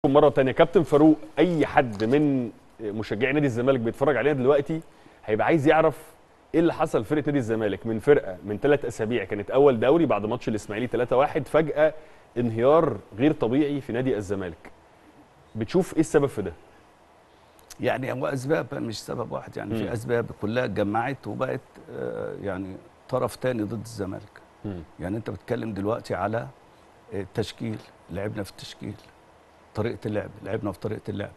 مره تانية كابتن فاروق اي حد من مشجعي نادي الزمالك بيتفرج علينا دلوقتي هيبقى عايز يعرف ايه اللي حصل فرقه نادي الزمالك من فرقه من ثلاث اسابيع كانت اول دوري بعد ماتش الاسماعيلي 3-1 فجاه انهيار غير طبيعي في نادي الزمالك بتشوف ايه السبب في ده يعني هو اسباب مش سبب واحد يعني مم. في اسباب كلها اتجمعت وبقت آه، يعني طرف تاني ضد الزمالك يعني انت بتتكلم دلوقتي على التشكيل لعبنا في التشكيل طريقه اللعب لعبنا في طريقه اللعب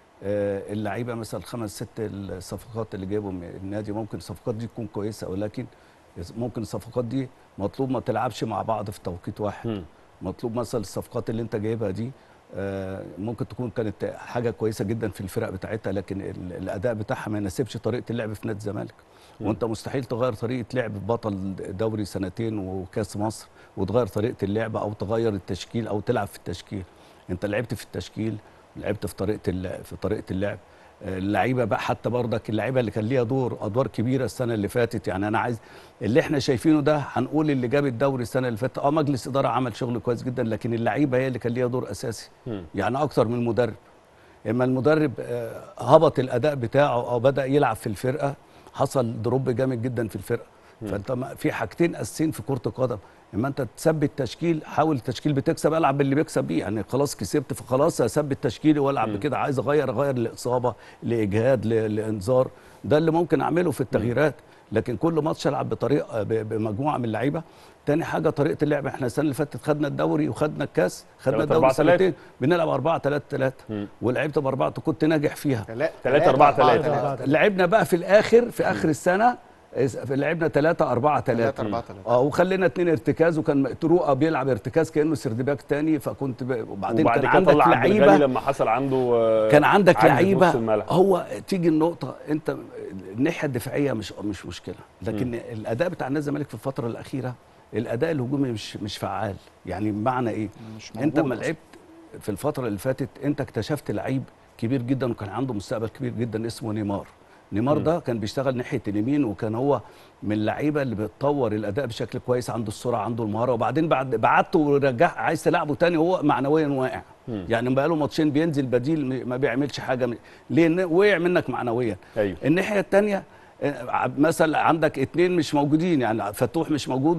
آه، اللعيبه مثلا خمس ست الصفقات اللي جايبهم النادي ممكن الصفقات دي تكون كويسه ولكن ممكن الصفقات دي مطلوب ما تلعبش مع بعض في توقيت واحد مم. مطلوب مثلا الصفقات اللي انت جايبها دي آه، ممكن تكون كانت حاجه كويسه جدا في الفرق بتاعتها لكن ال- الاداء بتاعها ما يناسبش طريقه اللعب في نادي الزمالك مم. وانت مستحيل تغير طريقه لعب بطل دوري سنتين وكاس مصر وتغير طريقه اللعب او تغير التشكيل او تلعب في التشكيل انت لعبت في التشكيل لعبت في طريقه اللعب في طريقه اللعب آه، اللعيبه بقى حتى برضك اللعيبه اللي كان ليها دور ادوار كبيره السنه اللي فاتت يعني انا عايز اللي احنا شايفينه ده هنقول اللي جاب الدوري السنه اللي فاتت اه مجلس اداره عمل شغل كويس جدا لكن اللعيبه هي اللي كان ليها دور اساسي مم. يعني اكتر من المدرب اما المدرب آه، هبط الاداء بتاعه او بدا يلعب في الفرقه حصل دروب جامد جدا في الفرقه فانت ما- في حاجتين اساسيين في كره القدم اما انت تثبت تشكيل حاول التشكيل بتكسب العب باللي بيكسب بيه يعني خلاص كسبت فخلاص اثبت تشكيلي والعب بكده عايز اغير اغير لاصابه لاجهاد ل- لانذار ده اللي ممكن اعمله في التغييرات لكن كل ماتش العب بطريقه ب- بمجموعه من اللعيبه تاني حاجه طريقه اللعب احنا السنه اللي فاتت خدنا الدوري وخدنا الكاس خدنا تلاتة الدوري أربعة تلاتة. سنتين بنلعب 4 3 3 مم. ولعبت باربعه كنت ناجح فيها تلاتة أربعة تلاتة. لعبنا بقى في الاخر في اخر السنه إس- لعبنا 3 4 3 3 4 3 اه وخلينا اتنين ارتكاز وكان تروقه بيلعب ارتكاز كانه سردباك تاني فكنت ب... وبعدين وبعد كان كده عندك طلع عبد الغني لعيبه لما حصل عنده آه، كان عندك عجز في لعيبه نص الملعب. هو تيجي النقطه انت الناحيه الدفاعيه مش مش مشكله لكن الاداء بتاع نادي الزمالك في الفتره الاخيره الاداء الهجومي مش مش فعال يعني بمعنى ايه مش انت موجود ما أصلاً. لعبت في الفتره اللي فاتت انت اكتشفت لعيب كبير جدا وكان عنده مستقبل كبير جدا اسمه نيمار نيمار ده كان بيشتغل ناحيه اليمين وكان هو من اللعيبه اللي بتطور الاداء بشكل كويس عنده السرعه عنده المهاره وبعدين بعد بعته ورجع عايز تلعبه تاني وهو معنويا واقع يعني بقى له ماتشين بينزل بديل م- ما بيعملش حاجه م- ليه إن وقع منك معنويا ايوه الناحيه الثانيه مثلا عندك اتنين مش موجودين يعني فتوح مش موجود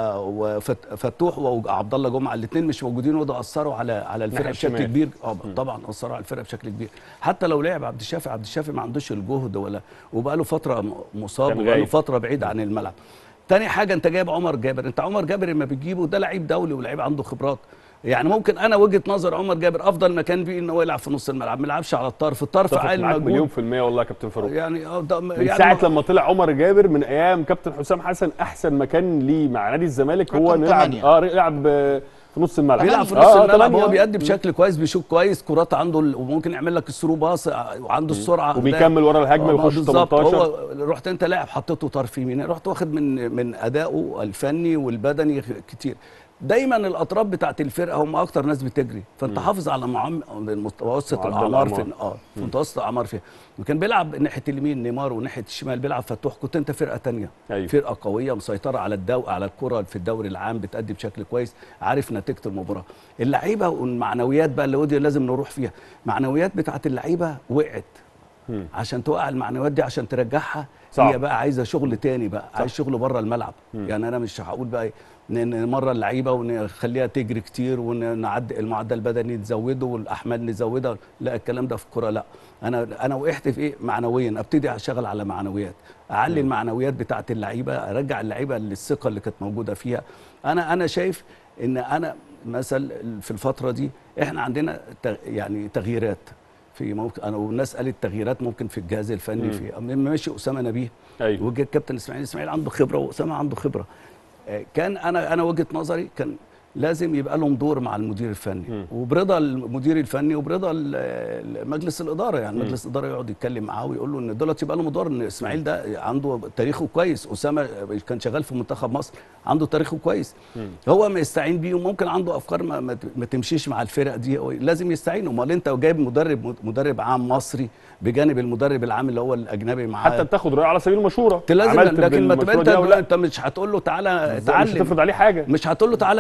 وفتوح وعبد الله جمعه الاثنين مش موجودين وده اثروا على على الفرقه ناحية بشكل الشمال. كبير اه طبعا اثروا على الفرقه بشكل كبير حتى لو لعب عبد الشافي عبد الشافي ما عندوش الجهد ولا وبقى له فتره م- مصاب كان وبقى له غايب. فتره بعيد عن الملعب تاني حاجه انت جايب عمر جابر انت عمر جابر لما بتجيبه ده لعيب دولي ولعيب عنده خبرات يعني ممكن انا وجهه نظر عمر جابر افضل مكان بيه ان هو يلعب في نص الملعب ما يلعبش على الطرف الطرف اتفق عالي معاك مليون مجهود في المية والله يا كابتن فاروق يعني اه ده من ساعة لما طلع عمر جابر من ايام كابتن حسام حسن احسن مكان ليه مع نادي الزمالك هو رقم انه يلعب تمانية. اه يلعب آه، في نص الملعب بيلعب في آه، نص آه، الملعب تمانية. هو بيأدي بشكل كويس بيشوط كويس كرات عنده ال- وممكن يعمل لك الثرو باص وعنده السرعه وبيكمل ورا الهجمه آه، ويخش بالظبط. 18 هو رحت انت لاعب حطيته طرف يمين رحت واخد من من ادائه الفني والبدني خ- كتير دايما الاطراف بتاعت الفرقه هم اكتر ناس بتجري فانت حافظ على معم... متوسط معدل الاعمار في الأعمار. اه في متوسط الاعمار فيها وكان بيلعب ناحيه اليمين نيمار وناحيه الشمال بيلعب فتوح كنت انت فرقه تانية أيوة. فرقه قويه مسيطره على الدو على الكره في الدوري العام بتأدي بشكل كويس عارف نتيجه المباراه اللعيبه والمعنويات بقى اللي ودي لازم نروح فيها معنويات بتاعت اللعيبه وقعت مم. عشان توقع المعنويات دي عشان ترجعها صعب. هي بقى عايزه شغل تاني بقى عايز شغل بره الملعب يعني انا مش هقول بقى إيه، ن- نمرن اللعيبه ونخليها تجري كتير ونعدي المعدل البدني نزوده والاحمال نزودها لا الكلام ده في الكوره لا انا انا وقعت في ايه معنويا ابتدي اشتغل على معنويات اعلي المعنويات بتاعت اللعيبه ارجع اللعيبه للثقه اللي كانت موجوده فيها انا انا شايف ان انا مثلا في الفتره دي احنا عندنا ت- يعني تغييرات في ممكن انا والناس قالت تغييرات ممكن في الجهاز الفني في ماشي اسامه نبيه أيوة. وجه الكابتن اسماعيل اسماعيل عنده خبره واسامه عنده خبره آه، كان انا انا وجهه نظري كان لازم يبقى لهم دور مع المدير الفني وبرضا المدير الفني وبرضا ال- ال- مجلس الاداره يعني مجلس الاداره يقعد يتكلم معاه ويقول له ان دولت يبقى لهم دور ان اسماعيل ده عنده تاريخه كويس اسامه كان شغال في منتخب مصر عنده تاريخه كويس هو ما يستعين بيه وممكن عنده افكار ما, ما ت- ما تمشيش مع الفرق دي هو لازم يستعين امال انت جايب مدرب مدرب عام مصري بجانب المدرب العام اللي هو الاجنبي معاه حتى بتاخد رأي على سبيل المشورة لازم عملت لكن ما تبقى بالمشورة انت دي أو لا؟ انت مش هتقول له تعالى مش اتعلم هتفرض عليه حاجة مش هتقول له تعالى اتعلم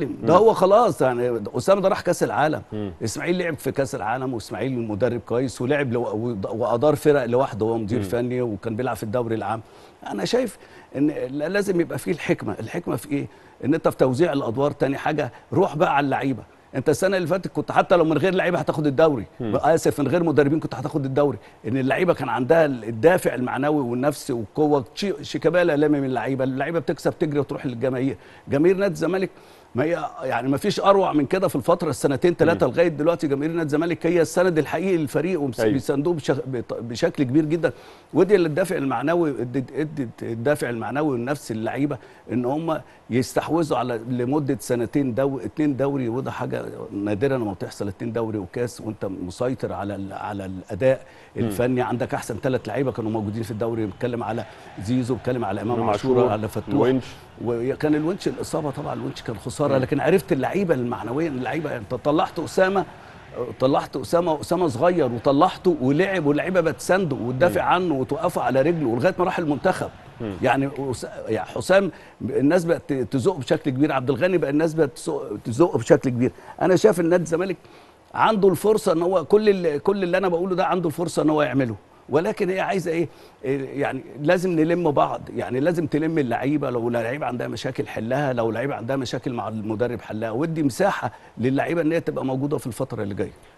مهم ده هو خلاص يعني اسامه ده راح كاس العالم اسماعيل لعب في كاس العالم واسماعيل مدرب كويس ولعب لو وادار فرق لوحده وهو مدير فني وكان بيلعب في الدوري العام انا شايف ان لازم يبقى فيه الحكمه الحكمه في ايه ان انت في توزيع الادوار تاني حاجه روح بقى على اللعيبه انت السنه اللي فاتت كنت حتى لو من غير لعيبه هتاخد الدوري اسف من غير مدربين كنت هتاخد الدوري ان اللعيبه كان عندها الدافع المعنوي والنفسي والقوه شي- شيكابالا لامي من اللعيبه اللعيبه بتكسب تجري وتروح للجماهير جماهير نادي الزمالك ما هي يعني ما فيش اروع من كده في الفتره السنتين ثلاثه لغايه دلوقتي جماهير نادي الزمالك هي السند الحقيقي للفريق أيوة. وبيساندوه بشك- بط- بشكل كبير جدا ودي اللي الدافع المعنوي ادت ادت الدافع المعنوي والنفسي للعيبه ان هم يستحوذوا على لمده سنتين دو اتنين دوري وده حاجه نادرا لما بتحصل اتنين دوري وكاس وانت مسيطر على ال- على الاداء الفني عندك احسن ثلاث لعيبه كانوا موجودين في الدوري بتكلم على زيزو بتكلم على امام إمام عاشور عاشور، على فتوح الونش. وكان الونش الاصابه طبعا الونش كان خساره لكن عرفت اللعيبه المعنويه اللعيبه انت طلعت اسامه طلعت اسامه واسامه صغير وطلعته ولعب واللعيبه بتسنده وتدافع عنه وتوقفه على رجله ولغايه ما راح المنتخب يعني أس- يعني حسام الناس بقت تزق بشكل كبير عبد الغني بقى الناس بقت تزق- تزق بشكل كبير انا شايف ان نادي الزمالك عنده الفرصه ان هو كل اللي كل اللي انا بقوله ده عنده الفرصه ان هو يعمله ولكن هي عايزه ايه إيه يعني لازم نلم بعض يعني لازم تلم اللعيبه لو لعيبه عندها مشاكل حلها لو لعيبه عندها مشاكل مع المدرب حلها ودي مساحه للعيبه ان هي تبقى موجوده في الفتره اللي جايه